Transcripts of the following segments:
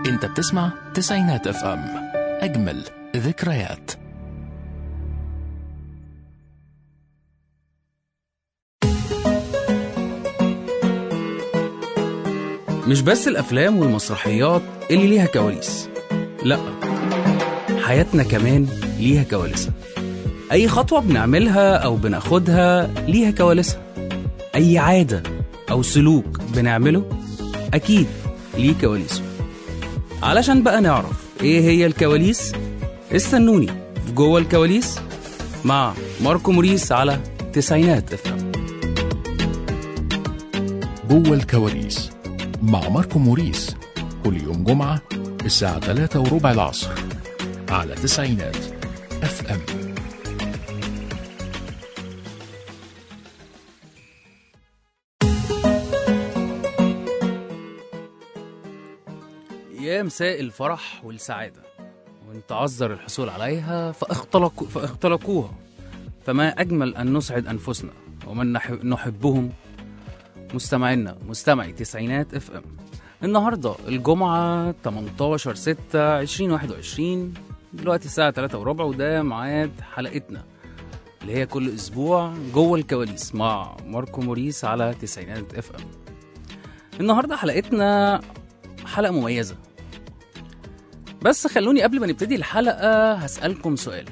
انت بتسمع تسعينات اف ام اجمل ذكريات مش بس الأفلام والمسرحيات اللي ليها كواليس لأ حياتنا كمان ليها كواليسها أي خطوة بنعملها أو بناخدها ليها كواليسها أي عادة أو سلوك بنعمله أكيد ليه كواليسه علشان بقى نعرف إيه هي الكواليس استنوني في جوه الكواليس مع ماركو موريس على تسعينات افهم جوه الكواليس مع ماركو موريس كل يوم جمعة الساعة 3 وربع العصر على تسعينات اف ام يا مساء الفرح والسعادة وإن تعذر الحصول عليها فاختلقوا فاختلقوها فما أجمل أن نسعد أنفسنا ومن نح- نحبهم مستمعينا مستمعي تسعينات اف ام النهارده الجمعة 18 6 2021 دلوقتي الساعة 3 وربع وده ميعاد حلقتنا اللي هي كل أسبوع جوه الكواليس مع ماركو موريس على تسعينات اف ام النهارده حلقتنا حلقة مميزة بس خلوني قبل ما نبتدي الحلقة هسألكم سؤال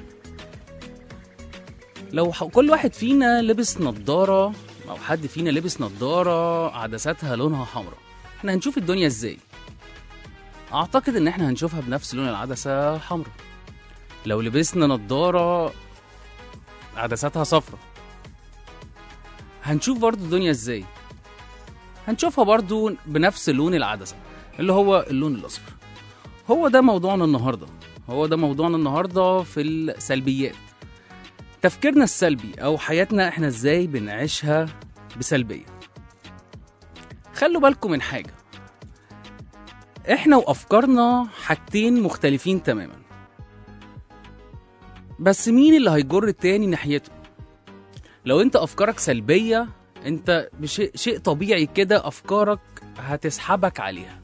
لو ح- كل واحد فينا لبس نظارة أو حد فينا لبس نظارة عدساتها لونها حمراء احنا هنشوف الدنيا ازاي أعتقد إن احنا هنشوفها بنفس لون العدسة الحمراء لو لبسنا نظارة عدساتها صفراء هنشوف برضو الدنيا ازاي هنشوفها برضو بنفس لون العدسة اللي هو اللون الأصفر هو ده موضوعنا النهاردة هو ده موضوعنا النهاردة في السلبيات تفكيرنا السلبي أو حياتنا إحنا إزاي بنعيشها بسلبية خلوا بالكم من حاجة إحنا وأفكارنا حاجتين مختلفين تماما بس مين اللي هيجر التاني ناحيته لو انت افكارك سلبيه انت بشيء شيء طبيعي كده افكارك هتسحبك عليها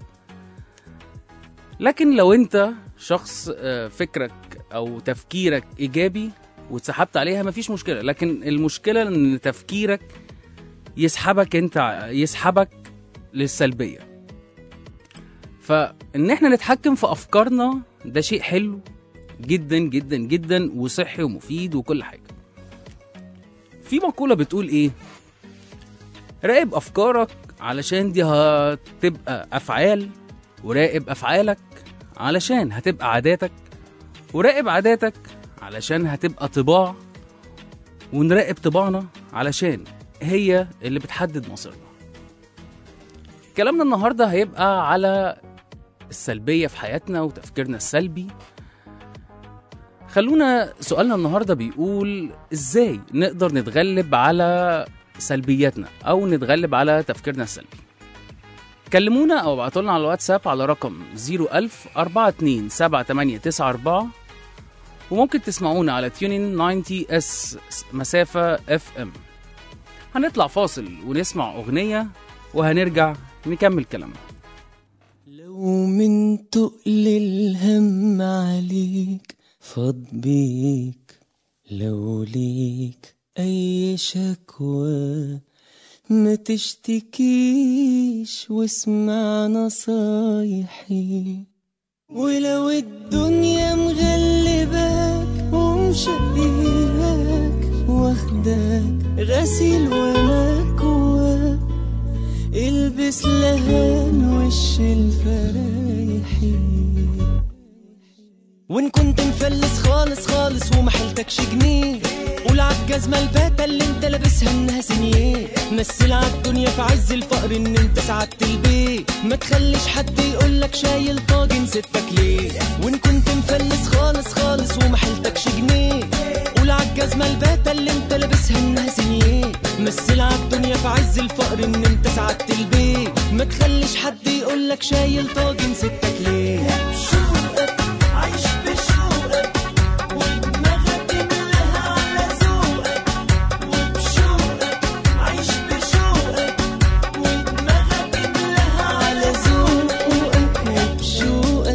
لكن لو انت شخص آه، فكرك او تفكيرك ايجابي واتسحبت عليها مفيش مشكله لكن المشكله ان تفكيرك يسحبك انت ع- يسحبك للسلبيه فان احنا نتحكم في افكارنا ده شيء حلو جدا جدا جدا وصحي ومفيد وكل حاجه في مقوله بتقول ايه راقب افكارك علشان دي هتبقى افعال وراقب افعالك علشان هتبقى عاداتك وراقب عاداتك علشان هتبقى طباع ونراقب طباعنا علشان هي اللي بتحدد مصيرنا كلامنا النهارده هيبقى على السلبيه في حياتنا وتفكيرنا السلبي خلونا سؤالنا النهارده بيقول ازاي نقدر نتغلب على سلبياتنا او نتغلب على تفكيرنا السلبي كلمونا او ابعتوا لنا على الواتساب على رقم 01000 427 وممكن تسمعونا على تيونين 90 اس مسافة اف ام هنطلع فاصل ونسمع اغنية وهنرجع نكمل كلامنا لو من تقل الهم عليك فاض بيك لو ليك أي شكوى ما تشتكيش واسمع نصايحي ولو الدنيا مغلباك ومشقياك واخداك غسيل ومكواك البس لهان وش الفرايحي وان كنت مفلس خالص خالص وما حيلتكش جنيه قول عالجزمة الباتة اللي انت لابسها انها سنيه مثل عالدنيا في عز الفقر ان انت سعدت البيت ما تخليش حد يقولك شايل طاجن ستك ليه وان كنت مفلس خالص خالص وما حيلتكش جنيه قول عالجزمة الباتة اللي انت لابسها انها سنيه مثل عالدنيا في عز الفقر ان انت سعدت البيت ما تخليش حد يقولك شايل طاجن ستك ليه عايش بشوقك ودماغك ملاها على ذوقك وبشوقك عايش بشوقك ودماغك ملاها على ذوقك وبشوقك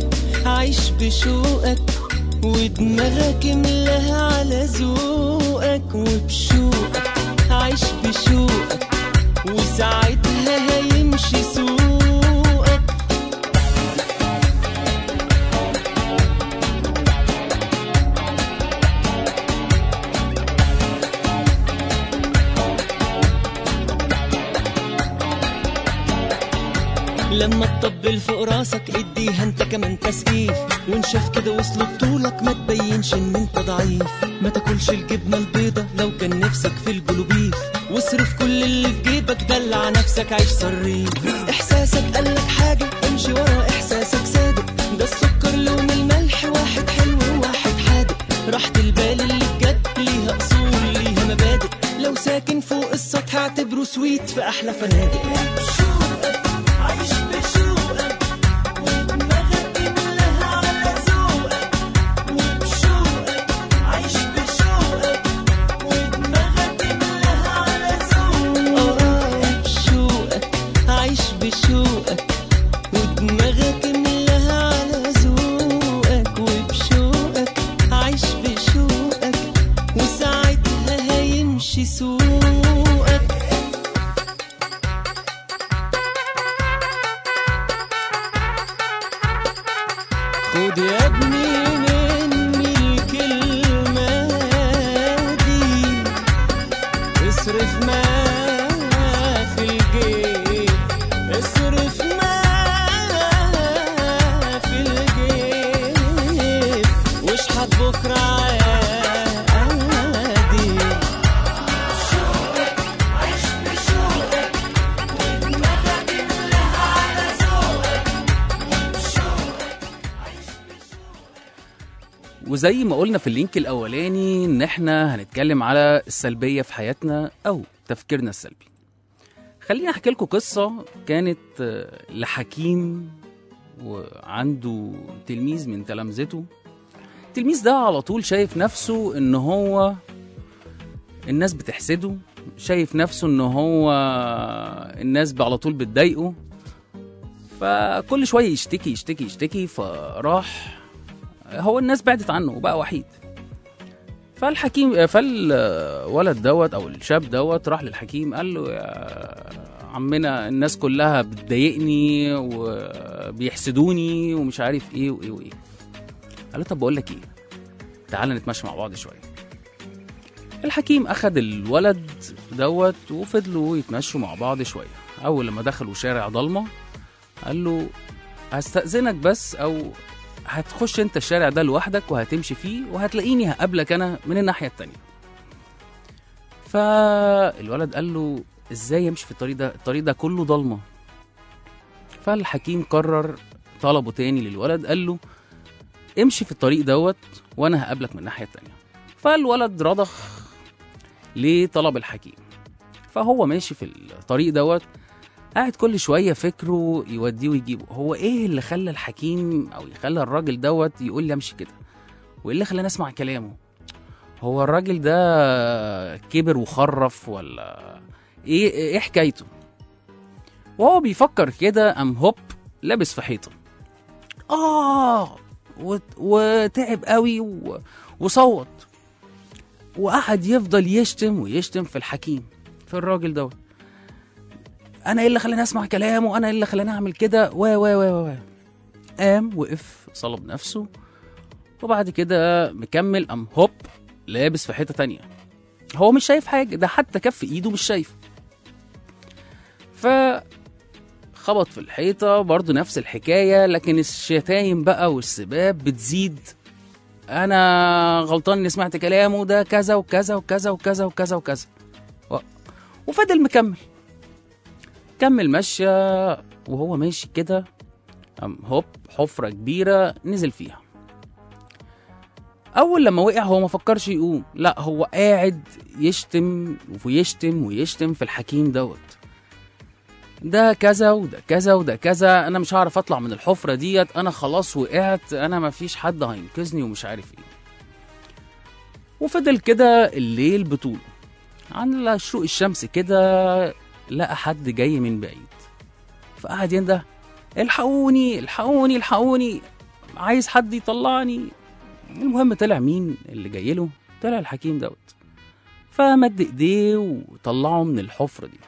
ودماغك املاها على ذوقك وبشوقك عيش بشوقك وساعتها هيمشي سوقك لما تطبل فوق راسك اديها انت كمان تسقيف وان شاف كده وصل بطولك ما تبينش ان انت ضعيف ما تاكلش الجبنه البيضه لو كان نفسك في الجلوبيف واصرف كل اللي في جيبك دلع نفسك عيش صريف احساسك قالك حاجه امشي ورا احساسك صادق ده السكر لون الملح واحد حلو وواحد حادق راحة البال اللي بجد ليها اصول ليها مبادئ لو ساكن فوق السطح اعتبره سويت في احلى فنادق عايش بشوقك ودماغك املاها على ذوقك وبشوقك عايش بشوقك ودماغك املاها على ذوقك اه بشوقك عايش بشوقك ودماغك املاها على ذوقك وبشوقك عايش بشوقك وساعتها هيمشي سوقك خد يا ابني مني الكلمة دي اصرف ما في الجيب اصرف ما في الجيب واشحت بكرة عادي وزي ما قلنا في اللينك الاولاني ان احنا هنتكلم على السلبيه في حياتنا او تفكيرنا السلبي خليني احكي لكم قصه كانت آه، لحكيم وعنده تلميذ من تلامذته التلميذ ده على طول شايف نفسه ان هو الناس بتحسده شايف نفسه ان هو الناس على طول بتضايقه فكل شويه يشتكي يشتكي يشتكي فراح هو الناس بعدت عنه وبقى وحيد فالحكيم فالولد دوت او الشاب دوت راح للحكيم قال له يا عمنا الناس كلها بتضايقني وبيحسدوني ومش عارف ايه وايه وايه قال له طب بقول لك ايه تعال نتمشى مع بعض شويه الحكيم اخد الولد دوت وفضلوا يتمشوا مع بعض شويه اول لما دخلوا شارع ضلمه قال له هستأذنك بس او هتخش انت الشارع ده لوحدك وهتمشي فيه وهتلاقيني هقابلك انا من الناحيه التانية فالولد قال له ازاي يمشي في الطريق ده الطريق ده كله ضلمه فالحكيم قرر طلبه تاني للولد قال له امشي في الطريق دوت وانا هقابلك من الناحيه التانية فالولد رضخ لطلب الحكيم فهو ماشي في الطريق دوت قاعد كل شويه فكره يوديه ويجيبه هو ايه اللي خلى الحكيم او يخلى الراجل دوت يقول لي امشي كده وايه اللي خلاني اسمع كلامه هو الراجل ده كبر وخرف ولا ايه ايه حكايته وهو بيفكر كده ام هوب لابس في حيطه اه وت- وتعب قوي و- وصوت وقعد يفضل يشتم ويشتم في الحكيم في الراجل دوت انا ايه اللي خلاني اسمع كلامه انا ايه اللي خلاني اعمل كده و و و و قام وقف صلب نفسه وبعد كده مكمل ام هوب لابس في حته تانية هو مش شايف حاجه ده حتى كف ايده مش شايف ف خبط في الحيطة برضه نفس الحكاية لكن الشتايم بقى والسباب بتزيد أنا غلطان إني سمعت كلامه ده كذا وكذا وكذا وكذا وكذا وكذا و... وفضل مكمل كمل ماشية وهو ماشي كده قام هوب حفرة كبيرة نزل فيها أول لما وقع هو ما فكرش يقوم لا هو قاعد يشتم ويشتم ويشتم في الحكيم دوت ده كذا وده كذا وده كذا انا مش هعرف اطلع من الحفره ديت انا خلاص وقعت انا مفيش حد هينقذني ومش عارف ايه وفضل كده الليل بطوله على شروق الشمس كده لقى حد جاي من بعيد فقعد ينده الحقوني الحقوني الحقوني عايز حد يطلعني المهم طلع مين اللي جاي له طلع الحكيم دوت فمد ايديه وطلعه من الحفرة دي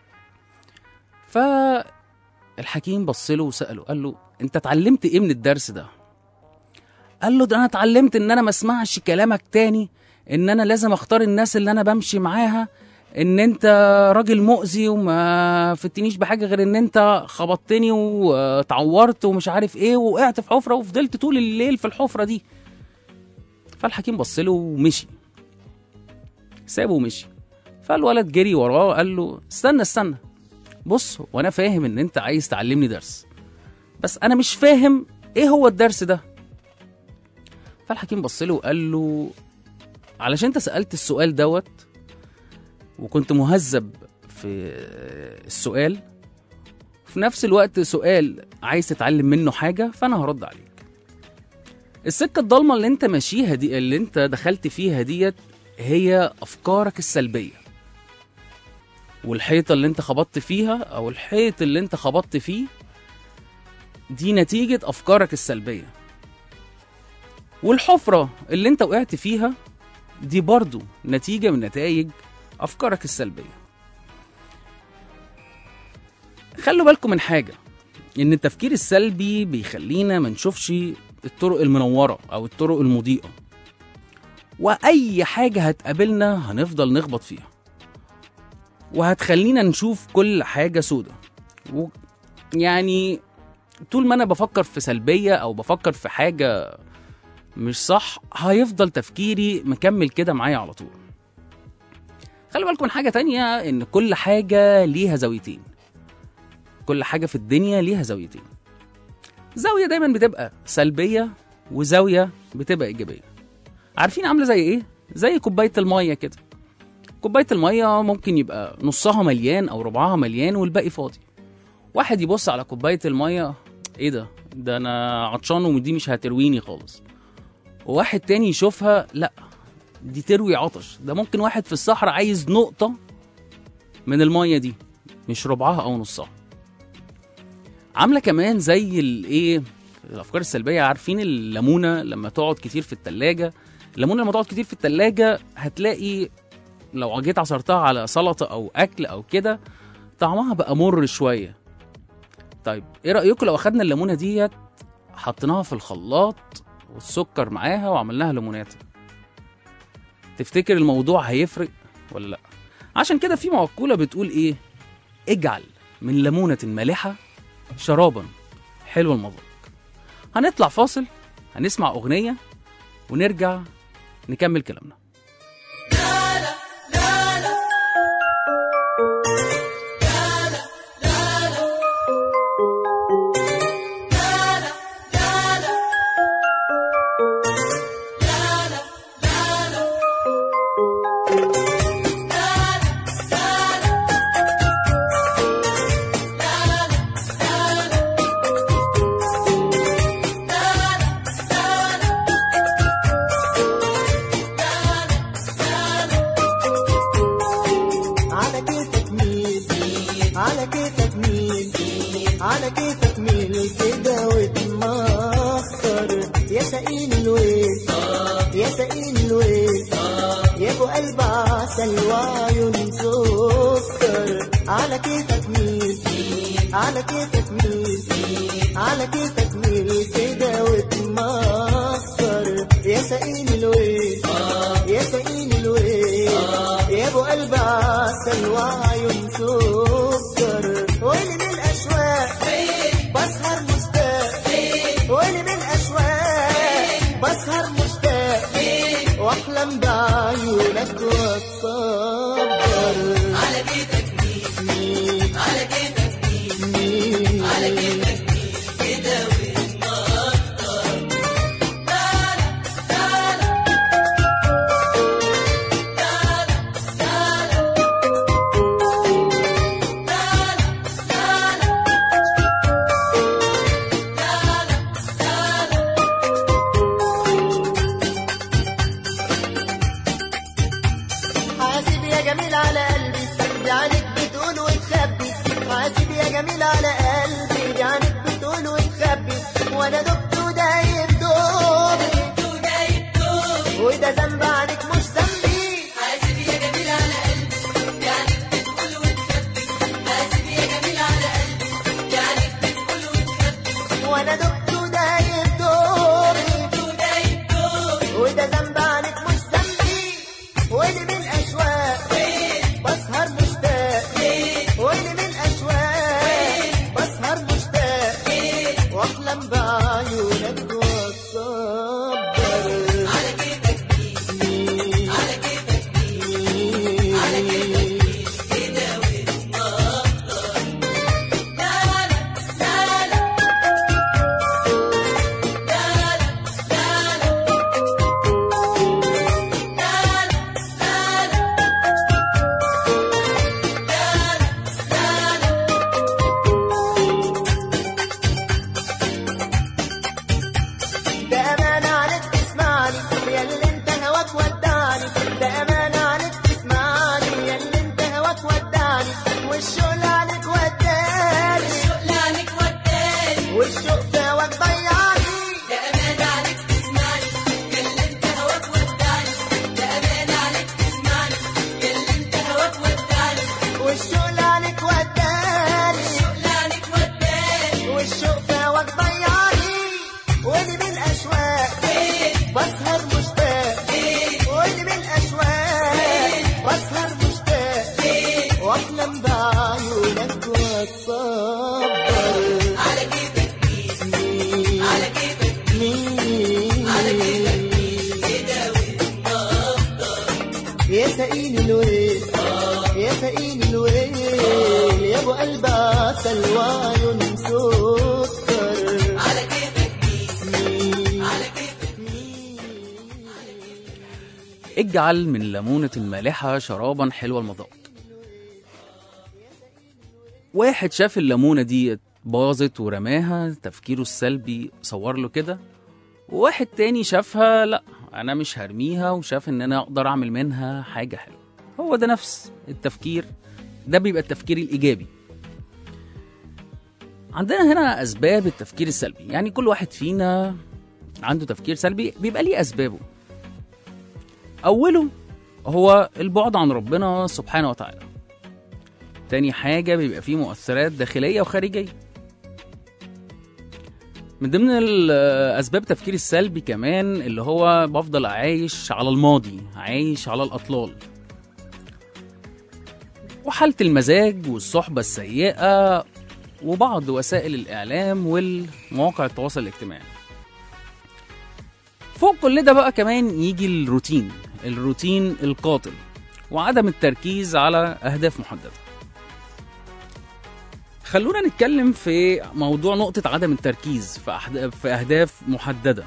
فالحكيم بص له وسأله قال له انت اتعلمت ايه من الدرس ده قال له ده انا اتعلمت ان انا ما اسمعش كلامك تاني ان انا لازم اختار الناس اللي انا بمشي معاها ان انت راجل مؤذي وما فتنيش بحاجه غير ان انت خبطتني واتعورت ومش عارف ايه وقعت في حفره وفضلت طول الليل في الحفره دي فالحكيم بص له ومشي سابه ومشي فالولد جري وراه قال له استنى استنى بص وانا فاهم ان انت عايز تعلمني درس بس انا مش فاهم ايه هو الدرس ده فالحكيم بص له وقال له علشان انت سالت السؤال دوت وكنت مهذب في السؤال في نفس الوقت سؤال عايز تتعلم منه حاجه فانا هرد عليك السكه الضلمه اللي انت ماشيها دي اللي انت دخلت فيها ديت هي افكارك السلبيه والحيطه اللي انت خبطت فيها او الحيط اللي انت خبطت فيه دي نتيجه افكارك السلبيه والحفره اللي انت وقعت فيها دي برضو نتيجه من نتائج افكارك السلبيه خلوا بالكم من حاجه ان التفكير السلبي بيخلينا ما نشوفش الطرق المنوره او الطرق المضيئه واي حاجه هتقابلنا هنفضل نخبط فيها وهتخلينا نشوف كل حاجه سودة و... يعني طول ما انا بفكر في سلبيه او بفكر في حاجه مش صح هيفضل تفكيري مكمل كده معايا على طول خلي بالكم من حاجه تانية ان كل حاجه ليها زاويتين كل حاجه في الدنيا ليها زاويتين زاويه دايما بتبقى سلبيه وزاويه بتبقى ايجابيه عارفين عامله زي ايه زي كوبايه الميه كده كوبايه الميه ممكن يبقى نصها مليان او ربعها مليان والباقي فاضي واحد يبص على كوبايه الميه ايه ده ده انا عطشان ودي مش هترويني خالص وواحد تاني يشوفها لا دي تروي عطش ده ممكن واحد في الصحراء عايز نقطة من المية دي مش ربعها أو نصها عاملة كمان زي الايه الأفكار السلبية عارفين الليمونة لما تقعد كتير في التلاجة الليمونة لما تقعد كتير في التلاجة هتلاقي لو جيت عصرتها على سلطة أو أكل أو كده طعمها بقى مر شوية طيب ايه رأيكم لو أخدنا الليمونة ديت حطيناها في الخلاط والسكر معاها وعملناها ليمونات تفتكر الموضوع هيفرق ولا لا عشان كده في مقولة بتقول ايه اجعل من ليمونة مالحة شرابا حلو المذاق هنطلع فاصل هنسمع أغنية ونرجع نكمل كلامنا على كيفك مين على كيفك مين على كيفك مين كده وتمخر يا سقين الويل يا سقين الويل يا ابو قلب عسل وعيون سكر على كيفك مين على كيفك مين على كيفك مين كده وتمخر يا سقين الويل يا سقين الويل يا ابو قلب عسل وعيون سكر ويلي من الاشواق بسهر مشتاق ويلي من الاشواق بسهر مشتاق واحلم بعيونك واتصبر على كيفك مين على كيفك مين على كيفك حاسب يا جميل على قلبي دي عنك بتقول وتخبي حاسب يا جميل على قلبي دي عنك بتقول وتخبي وانا دبت ودايب دوبي وده ذنب عليك مش ذنبي حاسب يا جميل على قلبي يعني بتقول وتخبي حاسب يا جميل على قلبي يعني بتقول وتخبي وانا دقت ودايب دوري ودايب دور وده ذنب عليك مش ذنبي واللي من اشواق بسهر مشتاق واللي من اشواق بسهر مشتاق واحلم بعيونك واتصبر على كيفك مين على كيفك مين على كيفك مين كده وتنطط لا لا لا لا لا لا لا ده أمانة عليك تسمعني يا اللي انت هواك ودعني ده أمانة عليك تسمعني يا اللي انت هواك ودعني والشغل عليك وداني شغل عليك وداني والشوق في هواك ضيعني ده أمان عليك تسمعني يا اللي انت هواك ودعني ده أمان عليك تسمعني يا اللي انت هواك ودعني والشغل عليك وداني شغل عليك وداني والشوق في هواك ضيعني واللي من أشواق بسهر مشتاق واللي من أشواق بسهر مشتاق واحلم بعيونك واتصبر على كيفك مين على كيفك مين على كيفك مين كده وتنطط يا سقيني الويل يا سقيني الويل يا ابو قلب عسل وعيون سكر على كيفك مين على كيفك اجعل من ليمونة المالحة شرابا حلو المذاق واحد شاف الليمونة دي باظت ورماها تفكيره السلبي صور له كده وواحد تاني شافها لا انا مش هرميها وشاف ان انا اقدر اعمل منها حاجة حلوة هو ده نفس التفكير ده بيبقى التفكير الايجابي عندنا هنا اسباب التفكير السلبي يعني كل واحد فينا عنده تفكير سلبي بيبقى ليه اسبابه أوله هو البعد عن ربنا سبحانه وتعالى تاني حاجة بيبقى فيه مؤثرات داخلية وخارجية من ضمن ال- أسباب التفكير السلبي كمان اللي هو بفضل عايش على الماضي عايش على الأطلال وحالة المزاج والصحبة السيئة وبعض وسائل الإعلام والمواقع التواصل الاجتماعي فوق كل ده بقى كمان يجي الروتين الروتين القاتل وعدم التركيز على أهداف محددة خلونا نتكلم في موضوع نقطة عدم التركيز في, أحد... في أهداف محددة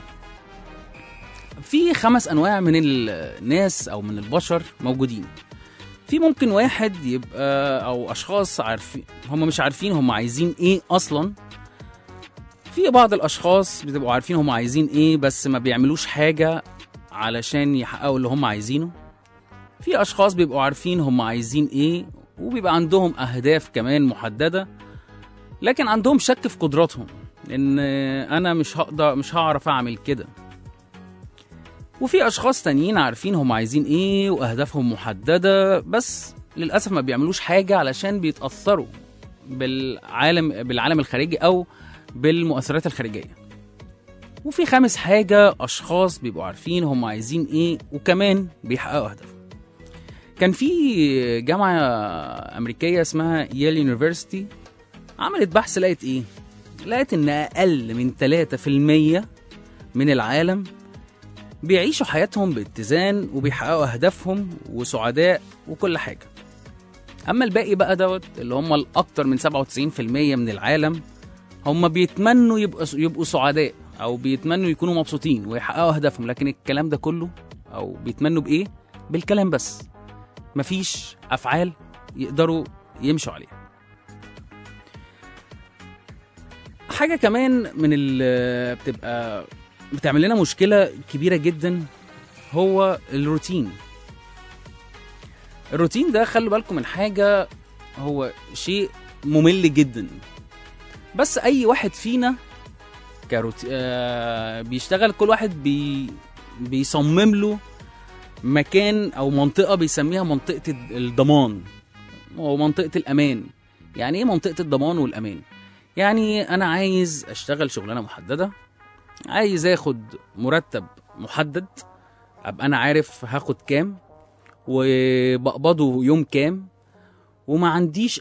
في خمس أنواع من الناس أو من البشر موجودين في ممكن واحد يبقى أو أشخاص عارفين هم مش عارفين هم عايزين إيه أصلا في بعض الاشخاص بتبقوا عارفين هم عايزين ايه بس ما بيعملوش حاجه علشان يحققوا اللي هم عايزينه في اشخاص بيبقوا عارفين هم عايزين ايه وبيبقى عندهم اهداف كمان محدده لكن عندهم شك في قدراتهم ان انا مش هقدر مش هعرف اعمل كده وفي اشخاص تانيين عارفين هم عايزين ايه واهدافهم محدده بس للاسف ما بيعملوش حاجه علشان بيتاثروا بالعالم بالعالم الخارجي او بالمؤثرات الخارجيه وفي خامس حاجه اشخاص بيبقوا عارفين هم عايزين ايه وكمان بيحققوا اهدافهم كان في جامعه امريكيه اسمها ييل يونيفرسيتي عملت بحث لقت ايه لقت ان اقل من 3% من العالم بيعيشوا حياتهم باتزان وبيحققوا اهدافهم وسعداء وكل حاجه اما الباقي بقى دوت اللي هم الاكتر من 97% من العالم هم بيتمنوا يبقوا يبقوا سعداء او بيتمنوا يكونوا مبسوطين ويحققوا اهدافهم لكن الكلام ده كله او بيتمنوا بايه بالكلام بس مفيش افعال يقدروا يمشوا عليها حاجه كمان من اللي بتبقى بتعمل لنا مشكله كبيره جدا هو الروتين الروتين ده خلوا بالكم من حاجه هو شيء ممل جدا بس اي واحد فينا كروت... آه بيشتغل كل واحد بي... بيصمم له مكان او منطقه بيسميها منطقه الد- الضمان او منطقه الامان يعني ايه منطقه الضمان والامان يعني انا عايز اشتغل شغلانه محدده عايز اخد مرتب محدد ابقى انا عارف هاخد كام وبقبضه يوم كام وما عنديش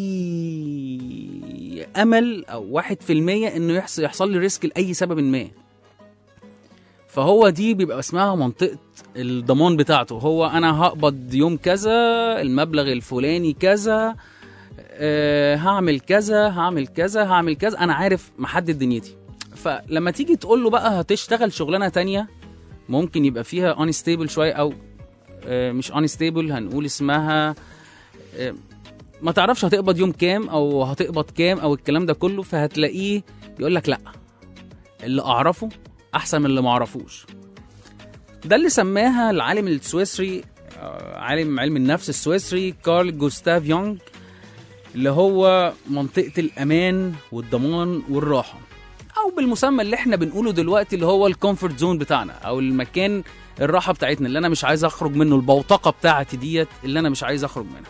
اي امل او واحد في المية انه يحصل, يحصل لي ريسك لاي سبب ما فهو دي بيبقى اسمها منطقة الضمان بتاعته هو انا هقبض يوم كذا المبلغ الفلاني كذا أه هعمل كذا هعمل كذا هعمل كذا انا عارف محدد دنيتي فلما تيجي تقول له بقى هتشتغل شغلانة تانية ممكن يبقى فيها unstable شوية او آه، مش unstable هنقول اسمها آه، ما تعرفش هتقبض يوم كام او هتقبض كام او الكلام ده كله فهتلاقيه يقول لك لا اللي اعرفه احسن من اللي ما اعرفوش ده اللي سماها العالم السويسري آه، عالم علم النفس السويسري كارل جوستاف يونغ اللي هو منطقة الأمان والضمان والراحة أو بالمسمى اللي احنا بنقوله دلوقتي اللي هو الكومفورت زون بتاعنا أو المكان الراحة بتاعتنا اللي أنا مش عايز أخرج منه البوتقة بتاعتي ديت اللي أنا مش عايز أخرج منها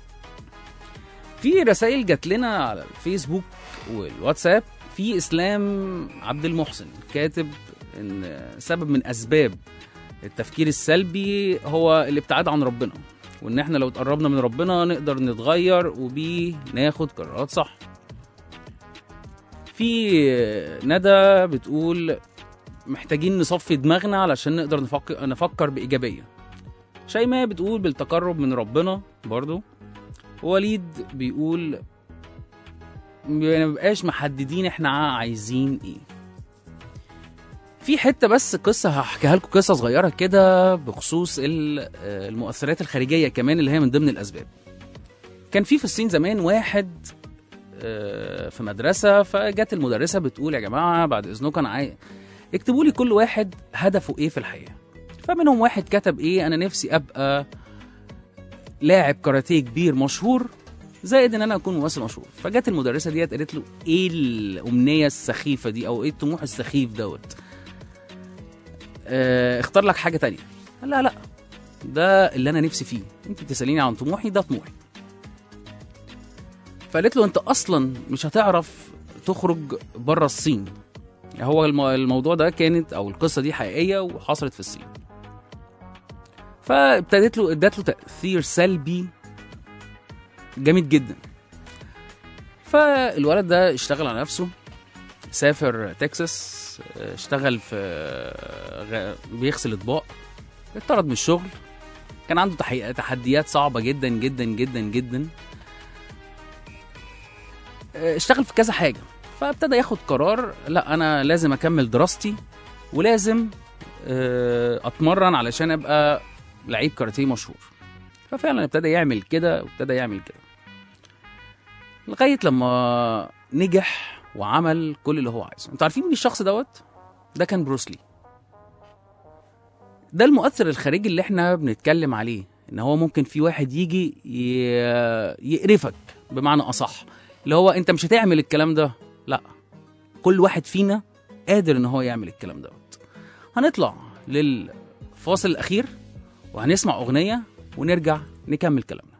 في رسائل جات لنا على الفيسبوك والواتساب في اسلام عبد المحسن كاتب ان سبب من اسباب التفكير السلبي هو الابتعاد عن ربنا وان احنا لو اتقربنا من ربنا نقدر نتغير وبيه ناخد قرارات صح في ندى بتقول محتاجين نصفي دماغنا علشان نقدر نفكر, نفكر بإيجابية شيماء بتقول بالتقرب من ربنا برضو وليد بيقول ما بقاش محددين احنا عايزين ايه في حته بس قصه هحكيها لكم قصه صغيره كده بخصوص ال- آه، المؤثرات الخارجيه كمان اللي هي من ضمن الاسباب كان في في الصين زمان واحد آه، في مدرسه فجت المدرسه بتقول يا جماعه بعد اذنكم انا عاي... اكتبوا لي كل واحد هدفه ايه في الحياه فمنهم واحد كتب ايه انا نفسي ابقى لاعب كاراتيه كبير مشهور زائد ان انا اكون ممثل مشهور فجت المدرسه ديت قالت له ايه الامنيه السخيفه دي او ايه الطموح السخيف دوت آه اختار لك حاجه تانية قال لا لا ده اللي انا نفسي فيه انت بتساليني عن طموحي ده طموحي فقالت له انت اصلا مش هتعرف تخرج بره الصين هو الم- الموضوع ده كانت او القصه دي حقيقيه وحصلت في الصين فابتدت له ادت له تاثير سلبي جامد جدا فالولد ده اشتغل على نفسه سافر تكساس اه، اشتغل في اه، غ- بيغسل اطباق اتطرد من الشغل كان عنده تحي- تحديات صعبه جدا جدا جدا جدا اه، اشتغل في كذا حاجه فابتدى ياخد قرار لا انا لازم اكمل دراستي ولازم اه، اتمرن علشان ابقى لعيب كاراتيه مشهور ففعلا ابتدى يعمل كده وابتدى يعمل كده لغايه لما نجح وعمل كل اللي هو عايزه انتوا عارفين مين الشخص دوت ده كان بروسلي ده المؤثر الخارجي اللي احنا بنتكلم عليه ان هو ممكن في واحد يجي ي- يقرفك بمعنى اصح اللي هو انت مش هتعمل الكلام ده لا كل واحد فينا قادر ان هو يعمل الكلام دوت هنطلع للفاصل الاخير وهنسمع اغنيه ونرجع نكمل كلامنا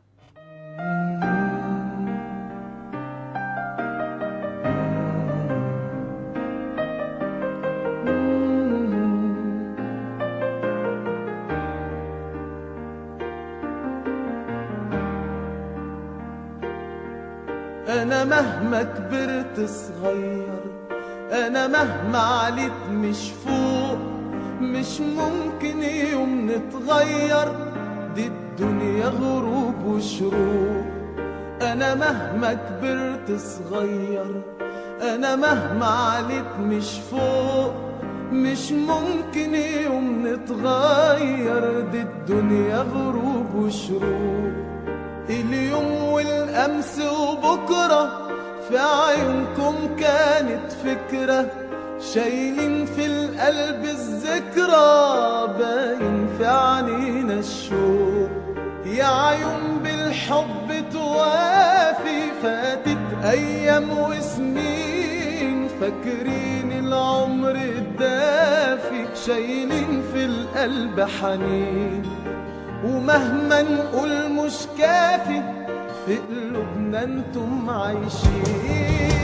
انا مهما كبرت صغير انا مهما عليت مش فوق مش ممكن يوم نتغير دي الدنيا غروب وشروق انا مهما كبرت صغير انا مهما عليت مش فوق مش ممكن يوم نتغير دي الدنيا غروب وشروق اليوم والأمس وبكرة في عيونكم كانت فكرة شايلين في القلب الذكرى باين في عنينا الشوق يا عيون بالحب توافي فاتت أيام وسنين سنين فاكرين العمر الدافي شايلين في القلب حنين ومهما نقول مش كافي في قلوبنا انتم عايشين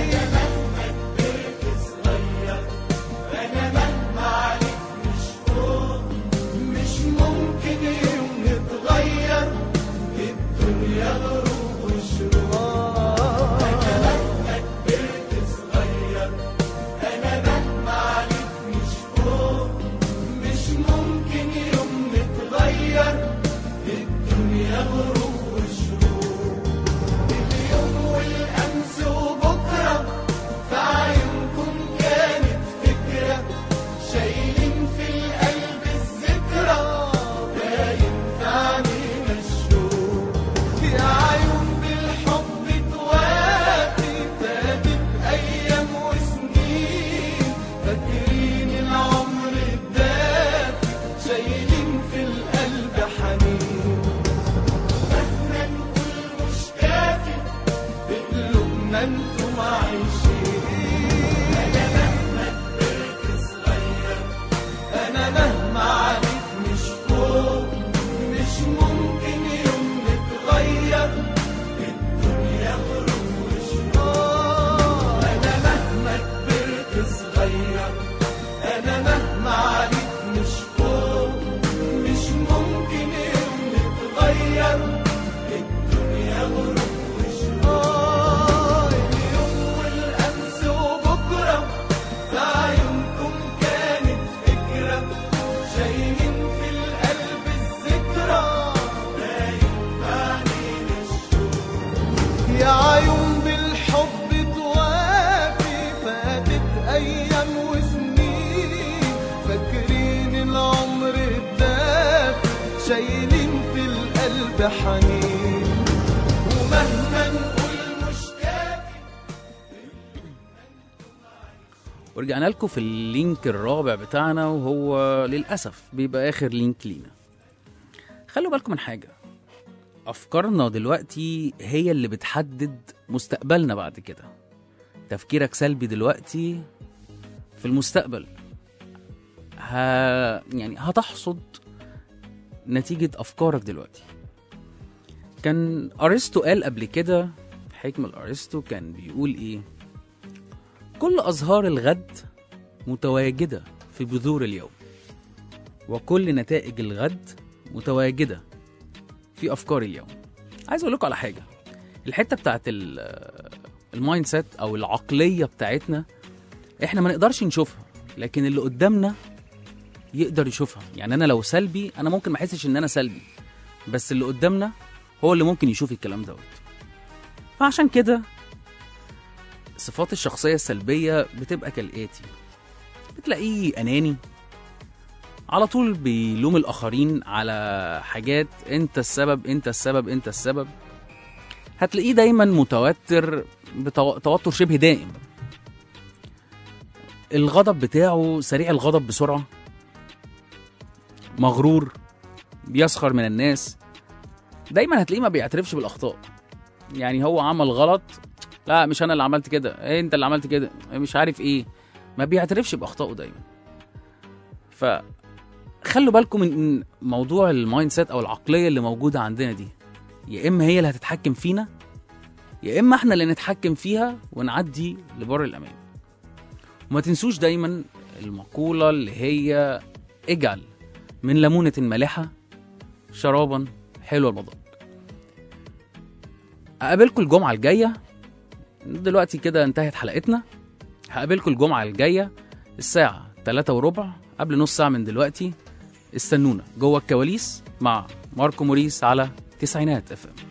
مش ممكن يوم نتغير الدنيا غروب وشروق مهما كبرت صغير انا مهما عليك مش فوق مش ممكن يوم نتغير الدنيا غروب وشروق اليوم والامس وبكره في عيونكم كانت فكره شايلين في القلب الذكرى باين في عينينا الشوق يا عيون بالحب توافي فاتت ايام وسنين فاكرين العمر الدافي شايلين في القلب حنين مهما نقول مش كافي في قلوبنا انتم عايشين انا مهما كبرت صغير انا مهما عليك مش فوق مش ممكن يوم نتغير الدنيا غروب وشروق انا مهما كبرت صغير انا مهما عليك مش فوق مش ممكن يوم نتغير الدنيا غروب وشروق اليوم والامس وبكره في عيونكم كانت فكره شايلين في القلب الذكرى باين في عينينا الشوق يا عيون بالحب توافي فاتت ايام وسنين فاكرين العمر الدافي شايلين في القلب حنين ومهما نقول مش كافي ورجعنا لكم في اللينك الرابع بتاعنا وهو للأسف بيبقى آخر لينك لينا خلوا بالكم من حاجة أفكارنا دلوقتي هي اللي بتحدد مستقبلنا بعد كده تفكيرك سلبي دلوقتي في المستقبل ه... يعني هتحصد نتيجة أفكارك دلوقتي كان أرسطو قال قبل كده حكمة الأرسطو كان بيقول إيه كل أزهار الغد متواجدة في بذور اليوم وكل نتائج الغد متواجدة في أفكار اليوم عايز أقول لكم على حاجة الحتة بتاعت ال- المايند سيت أو العقلية بتاعتنا إحنا ما نقدرش نشوفها لكن اللي قدامنا يقدر يشوفها يعني أنا لو سلبي أنا ممكن ما أحسش إن أنا سلبي بس اللي قدامنا هو اللي ممكن يشوف الكلام دوت فعشان كده صفات الشخصية السلبية بتبقى كالآتي بتلاقيه أناني على طول بيلوم الآخرين على حاجات أنت السبب أنت السبب أنت السبب هتلاقيه دايما متوتر بتوتر شبه دائم الغضب بتاعه سريع الغضب بسرعة مغرور بيسخر من الناس دايما هتلاقيه ما بيعترفش بالأخطاء يعني هو عمل غلط لا مش انا اللي عملت كده إيه انت اللي عملت كده مش عارف ايه ما بيعترفش باخطائه دايما ف خلوا بالكم من موضوع المايند سيت او العقليه اللي موجوده عندنا دي يا اما هي اللي هتتحكم فينا يا اما احنا اللي نتحكم فيها ونعدي لبر الامان وما تنسوش دايما المقوله اللي هي اجعل من ليمونه مالحه شرابا حلو المذاق اقابلكم الجمعه الجايه دلوقتي كده انتهت حلقتنا هقابلكم الجمعة الجاية الساعة 3 وربع قبل نص ساعة من دلوقتي استنونا جوه الكواليس مع ماركو موريس على تسعينات اف ام